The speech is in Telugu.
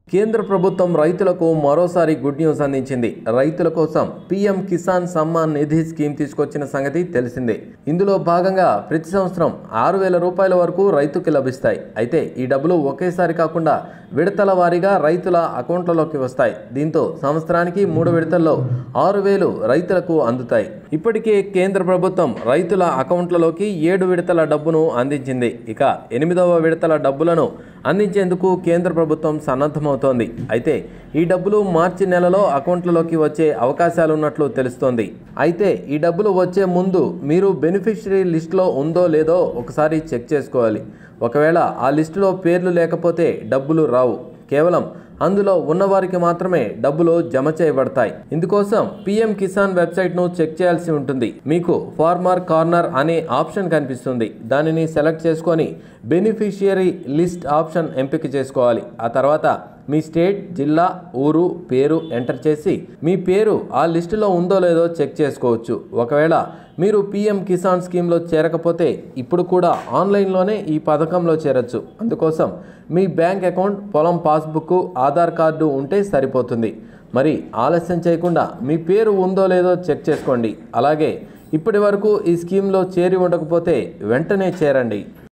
కేంద్ర ప్రభుత్వం రైతులకు మరోసారి గుడ్ న్యూస్ అందించింది రైతుల కోసం పీఎం కిసాన్ సమ్మాన్ నిధి స్కీమ్ తీసుకొచ్చిన సంగతి తెలిసిందే ఇందులో భాగంగా ప్రతి సంవత్సరం ఆరు వేల రూపాయల వరకు రైతుకి లభిస్తాయి అయితే ఈ డబ్బులు ఒకేసారి కాకుండా విడతల వారీగా రైతుల అకౌంట్లలోకి వస్తాయి దీంతో సంవత్సరానికి మూడు విడతల్లో ఆరు వేలు రైతులకు అందుతాయి ఇప్పటికే కేంద్ర ప్రభుత్వం రైతుల అకౌంట్లలోకి ఏడు విడతల డబ్బును అందించింది ఇక ఎనిమిదవ విడతల డబ్బులను అందించేందుకు కేంద్ర ప్రభుత్వం సన్నద్ధమవుతోంది అయితే ఈ డబ్బులు మార్చి నెలలో అకౌంట్లలోకి వచ్చే అవకాశాలున్నట్లు తెలుస్తోంది అయితే ఈ డబ్బులు వచ్చే ముందు మీరు బెనిఫిషరీ లిస్టులో ఉందో లేదో ఒకసారి చెక్ చేసుకోవాలి ఒకవేళ ఆ లిస్టులో పేర్లు లేకపోతే డబ్బులు రావు కేవలం అందులో ఉన్నవారికి మాత్రమే డబ్బులు జమ చేయబడతాయి ఇందుకోసం పిఎం కిసాన్ వెబ్సైట్ను చెక్ చేయాల్సి ఉంటుంది మీకు ఫార్మర్ కార్నర్ అనే ఆప్షన్ కనిపిస్తుంది దానిని సెలెక్ట్ చేసుకొని బెనిఫిషియరీ లిస్ట్ ఆప్షన్ ఎంపిక చేసుకోవాలి ఆ తర్వాత మీ స్టేట్ జిల్లా ఊరు పేరు ఎంటర్ చేసి మీ పేరు ఆ లిస్టులో ఉందో లేదో చెక్ చేసుకోవచ్చు ఒకవేళ మీరు పీఎం కిసాన్ స్కీమ్లో చేరకపోతే ఇప్పుడు కూడా ఆన్లైన్లోనే ఈ పథకంలో చేరొచ్చు అందుకోసం మీ బ్యాంక్ అకౌంట్ పొలం పాస్బుక్ ఆధార్ కార్డు ఉంటే సరిపోతుంది మరి ఆలస్యం చేయకుండా మీ పేరు ఉందో లేదో చెక్ చేసుకోండి అలాగే ఇప్పటి వరకు ఈ స్కీమ్లో చేరి ఉండకపోతే వెంటనే చేరండి